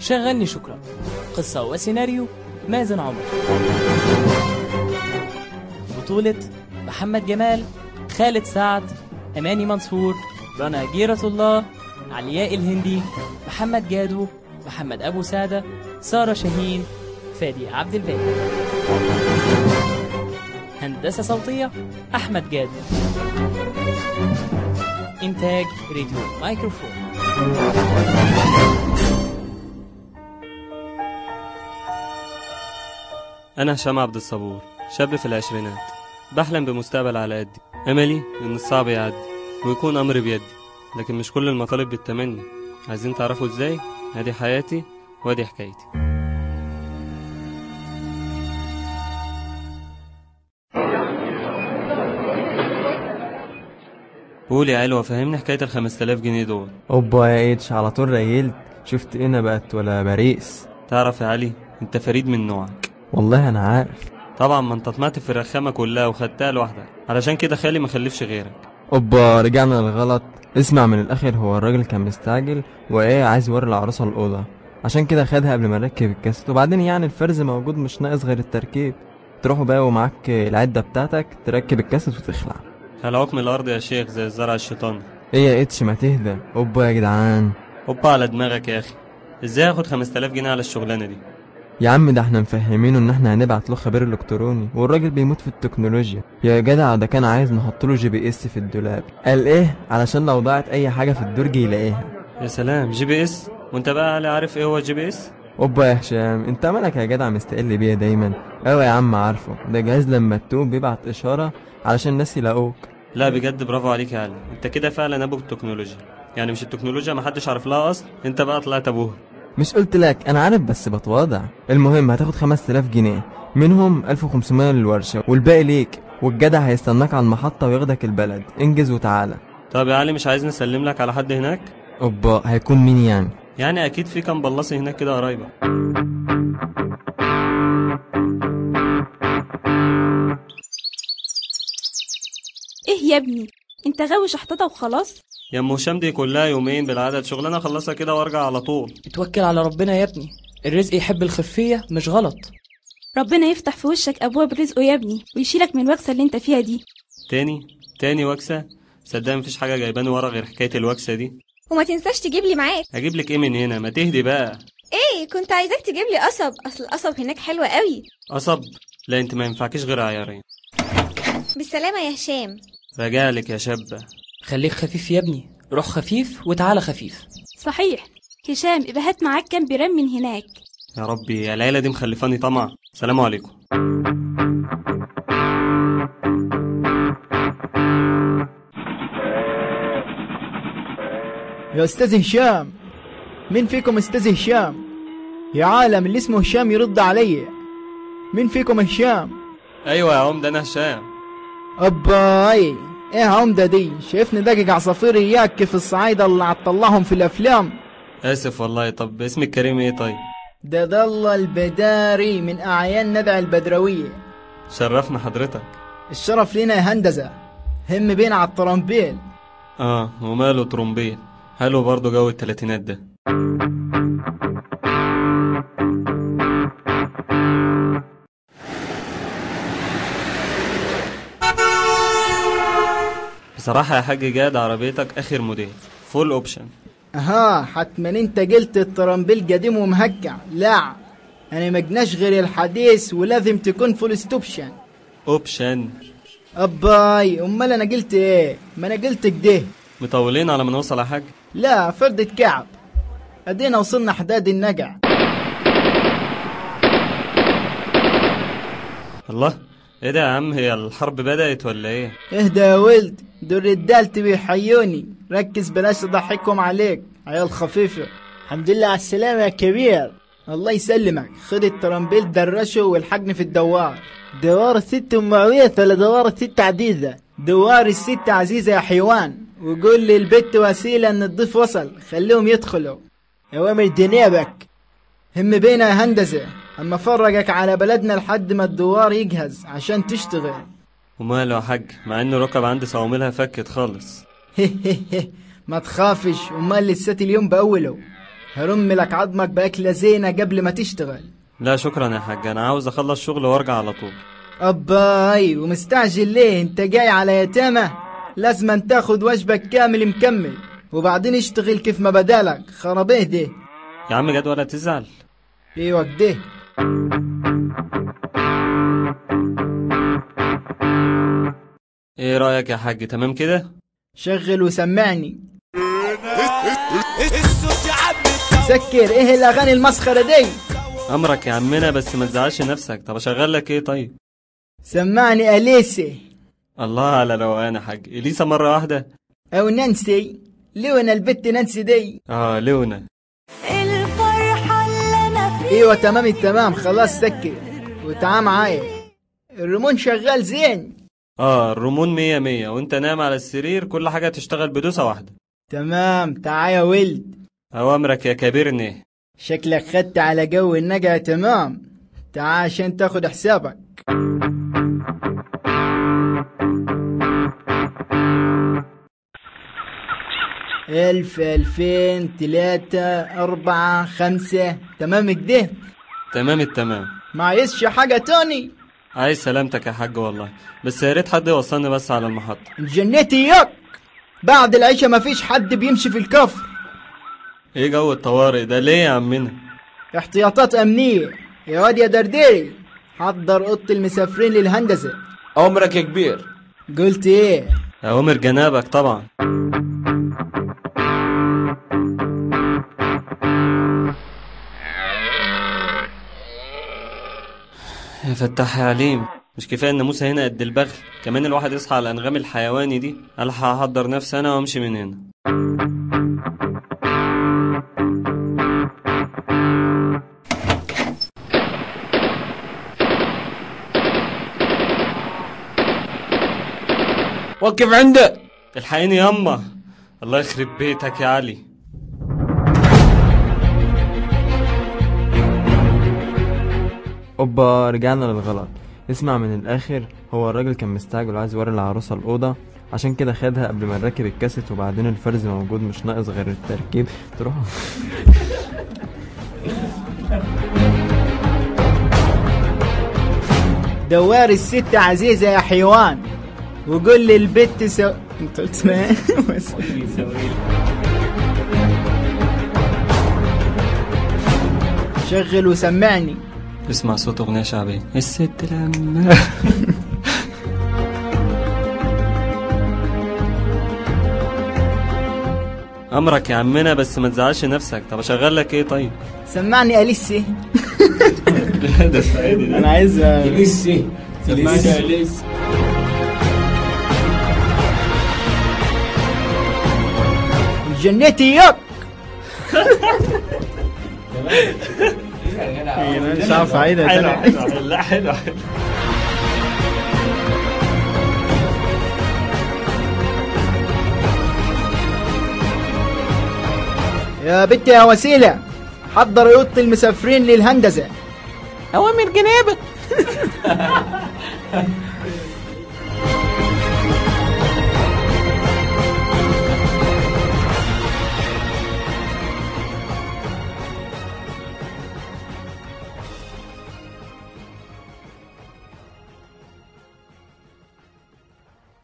شغلني شكرا قصة وسيناريو مازن عمر بطولة محمد جمال خالد سعد أماني منصور رنا جيرة الله علياء الهندي محمد جادو محمد أبو سادة سارة شاهين فادي عبد الباقي هندسة صوتية أحمد جادو إنتاج راديو مايكروفون أنا هشام عبد الصبور شاب في العشرينات بحلم بمستقبل على قدي أملي إن الصعب يعدي ويكون أمر بيدي لكن مش كل المطالب بالتمني عايزين تعرفوا إزاي؟ ادي حياتي وادي حكايتي قول يا علوة فهمني حكاية ال 5000 جنيه دول اوبا يا اتش على طول ريلت شفت ايه بقت ولا باريس تعرف يا علي انت فريد من نوعك والله انا عارف طبعا ما انت طمعت في الرخامة كلها وخدتها لوحدك علشان كده خالي ما خلفش غيرك اوبا رجعنا للغلط اسمع من الاخر هو الراجل كان مستعجل وايه عايز يوري العروسه الاوضه عشان كده خدها قبل ما نركب الكاسيت وبعدين يعني الفرز موجود مش ناقص غير التركيب تروحوا بقى ومعاك العده بتاعتك تركب الكاسيت وتخلع هلعوك من الارض يا شيخ زي الزرع الشيطاني ايه يا اتش ما تهدى اوبا يا جدعان هوبا على دماغك يا اخي ازاي هاخد 5000 جنيه على الشغلانه دي يا عم ده احنا مفهمينه ان احنا هنبعت له خبير الكتروني والراجل بيموت في التكنولوجيا يا جدع ده كان عايز نحط له جي بي اس في الدولاب قال ايه علشان لو ضاعت اي حاجه في الدرج يلاقيها يا سلام جي بي اس وانت بقى علي عارف ايه هو الجي بي اس اوبا يا هشام انت مالك يا جدع مستقل بيا دايما ايوه يا عم عارفه ده جهاز لما تتوب بيبعت اشاره علشان الناس يلاقوك لا بجد برافو عليك يا علي انت كده فعلا ابو التكنولوجيا يعني مش التكنولوجيا محدش عارف لها اصل انت بقى طلعت ابوها مش قلت لك انا عارف بس بتواضع المهم هتاخد 5000 جنيه منهم 1500 للورشه والباقي ليك والجدع هيستناك على المحطه وياخدك البلد انجز وتعالى طب يا علي مش عايز نسلم لك على حد هناك اوبا هيكون مين يعني يعني اكيد في كام بلاصي هناك كده قريبه ايه يا ابني انت غاوي شحططه وخلاص يا ام هشام دي كلها يومين بالعدد شغلانه اخلصها كده وارجع على طول اتوكل على ربنا يا ابني الرزق يحب الخفية مش غلط ربنا يفتح في وشك ابواب رزقه يا ابني ويشيلك من الوكسه اللي انت فيها دي تاني تاني وكسه صدق مفيش حاجه جايباني ورا غير حكايه الوكسه دي وما تنساش تجيب لي معاك اجيب لك ايه من هنا ما تهدي بقى ايه كنت عايزاك تجيب لي قصب اصل القصب هناك حلوة قوي قصب لا انت ما ينفعكيش غير عيارين بالسلامة يا هشام رجالك يا شابه خليك خفيف يا ابني روح خفيف وتعالى خفيف صحيح هشام ابقى هات معاك كام برام من هناك يا ربي يا العيله دي مخلفاني طمع سلام عليكم يا استاذ هشام مين فيكم استاذ هشام يا عالم اللي اسمه هشام يرد علي مين فيكم هشام ايوه يا عمده انا هشام اباي ايه عمدة دي شايفني دقق عصافير اياك كيف الصعايدة اللي عطلهم في الافلام اسف والله طب اسمك كريم ايه طيب ده ضل البداري من اعيان ندع البدروية شرفنا حضرتك الشرف لينا يا هندسة هم بينا على الطرمبيل اه وماله ترومبيل حلو برضه جو التلاتينات ده بصراحة يا حاج جاد عربيتك آخر موديل فول اوبشن اها حتما انت قلت الطرمبيل قديم ومهكع لا انا مجناش غير الحديث ولازم تكون فول ستوبشن اوبشن اباي امال انا قلت ايه ما انا قلت كده مطولين على ما نوصل يا حاج لا فردة كعب ادينا وصلنا حداد النقع الله ايه ده يا عم هي الحرب بدأت ولا ايه اهدى يا ولد دول رجالتي بيحيوني ركز بلاش اضحكهم عليك عيال خفيفة الحمد لله على السلامة يا كبير الله يسلمك خد الترمبيل درشه والحقني في الدوار دوار الست ام معوية ولا دوار الست عزيزة دوار الست عزيزة يا حيوان وقول لي البت وسيلة ان الضيف وصل خليهم يدخلوا اوامر جنابك هم بينا يا هندسة اما فرجك على بلدنا لحد ما الدوار يجهز عشان تشتغل وماله يا حاج مع ان ركب عندي صواميلها فكت خالص ما تخافش امال لسات اليوم باوله هرم لك عظمك بأكلة زينة قبل ما تشتغل لا شكرا يا حاج انا عاوز اخلص شغل وارجع على طول أباي ومستعجل ليه انت جاي على يتامى لازم تاخد واجبك كامل مكمل وبعدين اشتغل كيف ما بدالك خرابيه ده يا عم جد ولا تزعل ايوه كده ايه رايك يا حاج تمام كده شغل وسمعني سكر ايه الاغاني المسخرة دي امرك يا عمنا بس ما تزعلش نفسك طب اشغل لك ايه طيب سمعني اليسي الله على روقان يا حاج اليسا مره واحده او نانسي لونا البت نانسي دي اه لونا الفرحة اللي أنا فيها ايوه تمام التمام خلاص سكر وتعال معايا الريمون شغال زين اه الرمون مية مية وانت نايم على السرير كل حاجة تشتغل بدوسة واحدة تمام تعال يا ولد اوامرك يا كبيرني شكلك خدت على جو النقا تمام تعال عشان تاخد حسابك ألف ألفين تلاتة أربعة خمسة تمام كده تمام التمام ما عايزش حاجة تاني عايز سلامتك يا حاج والله بس يا ريت حد يوصلني بس على المحطة جنيتي ياك بعد العشاء مفيش حد بيمشي في الكفر ايه جو الطوارئ ده ليه يا عمنا احتياطات أمنية يا واد يا درديري حضر أوضة المسافرين للهندسة عمرك يا كبير قلت إيه اوامر جنابك طبعا يا فتاح يا عليم مش كفايه ان موسى هنا قد البغل كمان الواحد يصحى على الانغام الحيواني دي الحق احضر نفسي انا وامشي من هنا وقف عنده الحقيني ياما الله يخرب بيتك يا علي اوبا رجعنا للغلط اسمع من الاخر هو الراجل كان مستعجل وعايز يوري العروسه الاوضه عشان كده خدها قبل ما نركب الكاسيت وبعدين الفرز موجود مش ناقص غير التركيب تروح دوار الست عزيزة يا حيوان وقول لي البت سو... انت قلت اسمها إيه؟ شغل وسمعني اسمع صوت اغنيه شعبيه الست لما امرك يا عمنا بس ما تزعلش نفسك طب اشغل لك ايه طيب سمعني أليسي انا عايز لسه سمعني لسه جنيتي ياك مش عارف اعيدها تاني. لا حلو يا بنت يا وسيلة حضر أوضة المسافرين للهندسة أوامر جنابك